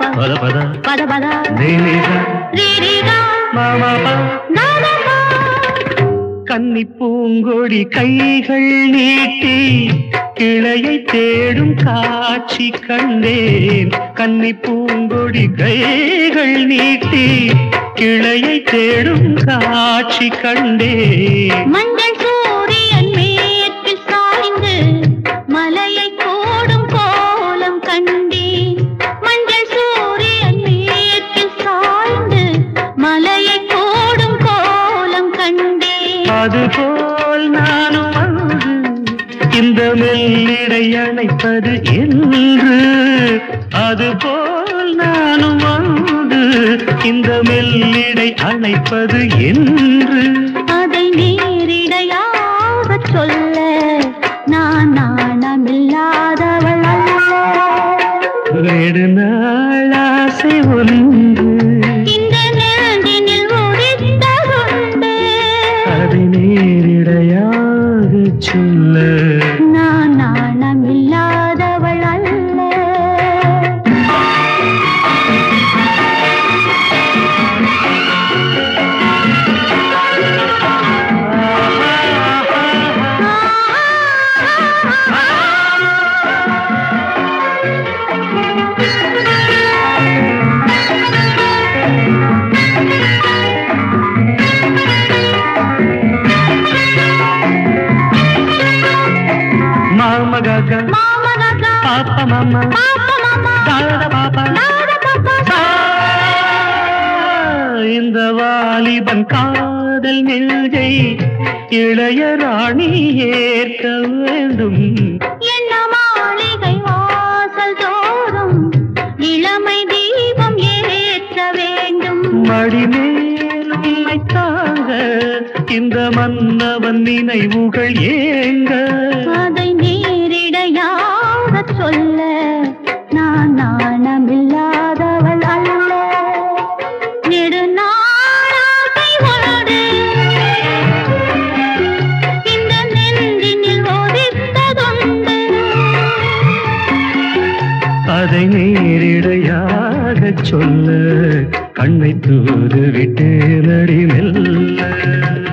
பத பத பத பத நீலிசா ரீரிகா மாமாபா நாதபா கன்னி பூங்கொடி கைகள் நீட்டி கிளையை தேடும் காட்சி கண்டேன் கன்னி பூங்கொடி கைகள் நீட்டி கிளையை தேடும் காட்சி கண்டேன் மஞ்சள் சூரியன் மேற்கில் சாய்ந்து மலையை கோடும் கோலம் கண்டேன் மஞ்சள் சூரியன் மேற்கில் சாய்ந்து மலையை கோடும் கோலம் கண்டேன் அதுபோல் நானும் வந்து இந்த மெல்லிடை அணைப்பது என்று அதுபோல் நானும் வந்து இந்த மெல்லிடை அணைப்பது என்று அதை நேரிடையாக சொல்ல நான் நாணமில்லாதவள் அல்ல நெடுநாளாசை ஒன்று இந்த நெஞ்சினில் உரித்ததுண்டு அதை நேரிடையாக சொல்ல நான் நாணமில்லாதவள் அல்ல மாமகாக மாமகா பாப்பா மாமா பாப்பா மாமா தாரா பாப்பா தாரா பாப்பா இந்த வாலிபன் காதல் நெஞ்சை இளைய ராணி ஏற்க வேண்டும் என்ன மாளிகை வாசல் தோறும் இளமை தீபம் ஏற்ற வேண்டும் மடிமேலும் தாங்க இந்த மன்னவன் நினைவுகள் ஏங்க அதை நேரிடையாக சொல்ல நான் நாணமில்லாதவள் அல்ல நெடுநாளாகை ஓடு இந்த நெஞ்சினில் ஒதித்ததுண்டு அதை நேரிடையாக சொல்ல கண்ணை தூது விட்டு நடி மெல்ல